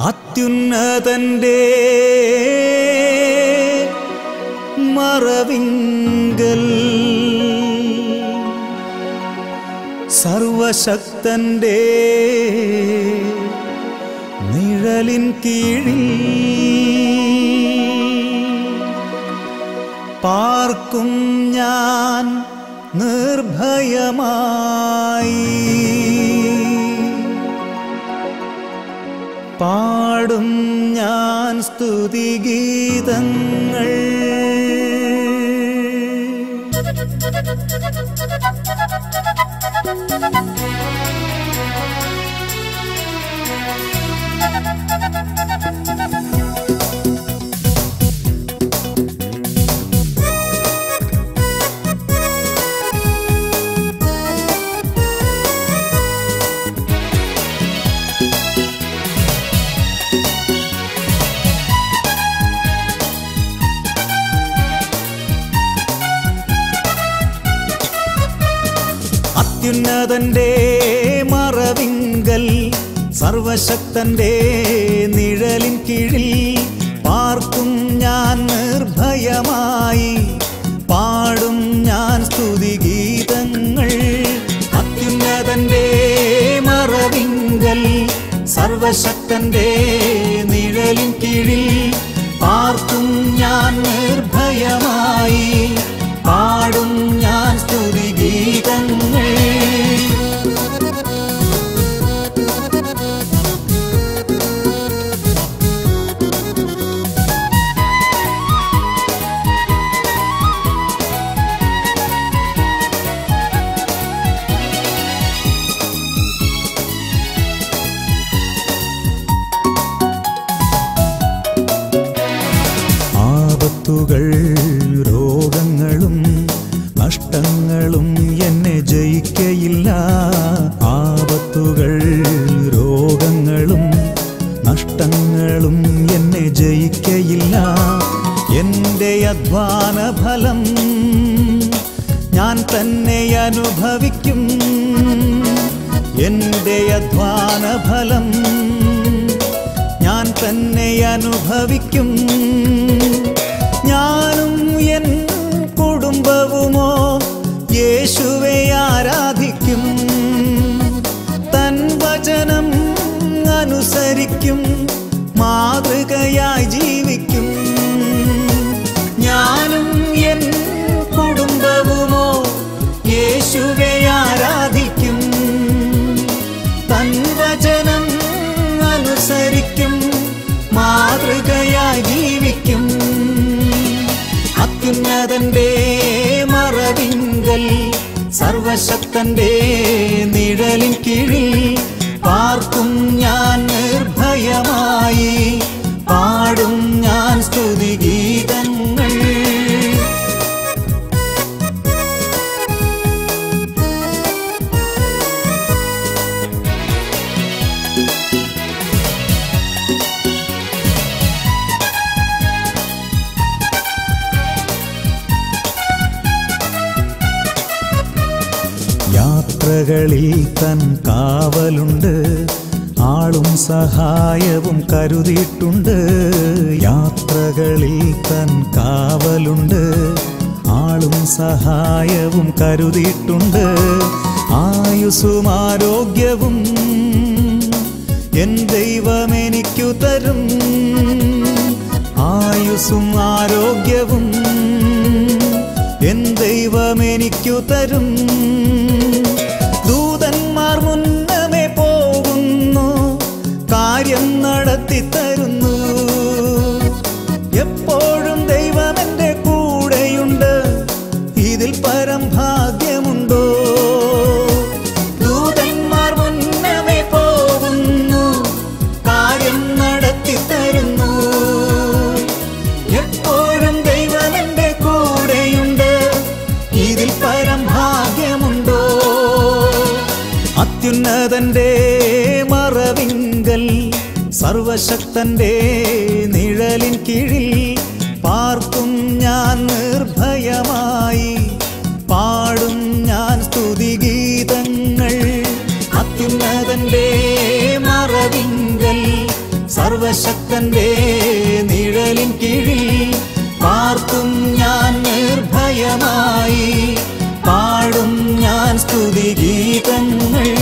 അത്യുന്നതന്റെ മറവിങ്കൽ സർവശക്തന്റെ നിഴലിൻ കീഴിൽ പാർക്കും ഞാൻ നിർഭയമായി പാടും ഞാൻ സ്തുതിഗീതങ്ങൾ അത്യുന്നതന്റെ മറവിങ്കൽ സർവശക്തന്റെ നിഴലിൻ കീഴിൽ പാർക്കും ഞാൻ നിർഭയമായി പാടും ഞാൻ സ്തുതിഗീതങ്ങൾ അത്യുന്നതന്റെ മറവിങ്കൽ സർവശക്തന്റെ നിഴലിൻ കീഴിൽ പാർക്കും ഞാൻ നിർഭയമായി പാടും ഞാൻ സ്തുതിഗീതങ്ങൾ ആപത്തുകൾ രോഗങ്ങളും നഷ്ടങ്ങളും എന്നെ ജയിക്കയില്ല ആപത്തുകൾ രോഗങ്ങളും നഷ്ടങ്ങളും എന്നെ ജയിക്കയില്ല എൻ്റെ അധ്വാന ഫലം ഞാൻ തന്നെ അനുഭവിക്കും എൻ്റെ അധ്വാന ഫലം ഞാൻ തന്നെ അനുഭവിക്കും ഞാനും എൻ കുടുംബവുമോ യേശുവെ ആരാധിക്കും തൻ വചനം അനുസരിക്കും മാതൃകയായി ജീവിക്കും ഞാനും എൻ കുടുംബവുമോ യേശുവെ ആരാധിക്കും തൻ വചനം അനുസരിക്കും മാതൃകയായി ജീവിക്കും അത്യുന്നതന്റെ മറവിങ്കൽ സർവശക്തന്റെ നിഴലിൻ കീഴിൽ പാർക്കും ഞാൻ നിർഭയമായി പാടും ഞാൻ സ്തുതിഗീതങ്ങൾ യാത്രകളിൽ തൻ കാവലുണ്ട് ആളും സഹായവും കരുതിയിട്ടുണ്ട് യാത്രകളിൽ തൻ കാവലുണ്ട് ആളും സഹായവും കരുതിയിട്ടുണ്ട് ആയുസ്സും ആരോഗ്യവും എൻ ദൈവം എനിക്കു തരും ആയുസ്സും ആരോഗ്യവും എൻ ദൈവം എനിക്കു തരും ദൂതന്മാർ മുന്നമേ പോകുന്നു കാര്യം നടത്തി തരുന്നു എപ്പോഴും ദൈവം എൻ്റെ കൂടെയുണ്ട് ഇതിൽ പരം ഭാഗ്യമുണ്ടോ ദൂതന്മാർ മുന്നമേ പോകുന്നു കാര്യം നടത്തി തരുന്നു എപ്പോഴും ദൈവം എൻ്റെ കൂടെയുണ്ട് ഇതിൽ പരം ഭാഗ്യമുണ്ടോ അത്യുന്നതന്റെ മറവിങ്കൽ സർവശക്തന്റെ നിഴലിൻ കീഴിൽ പാർക്കും ഞാൻ നിർഭയമായി പാടും ഞാൻ സ്തുതിഗീതങ്ങൾ അത്യുന്നതന്റെ മറവിങ്കൽ സർവ സർവശക്തന്റെ നിഴലിൻ കീഴിൽ പാർക്കും ഞാൻ നിർഭയമായി പാടും ഞാൻ സ്തുതിഗീതങ്ങൾ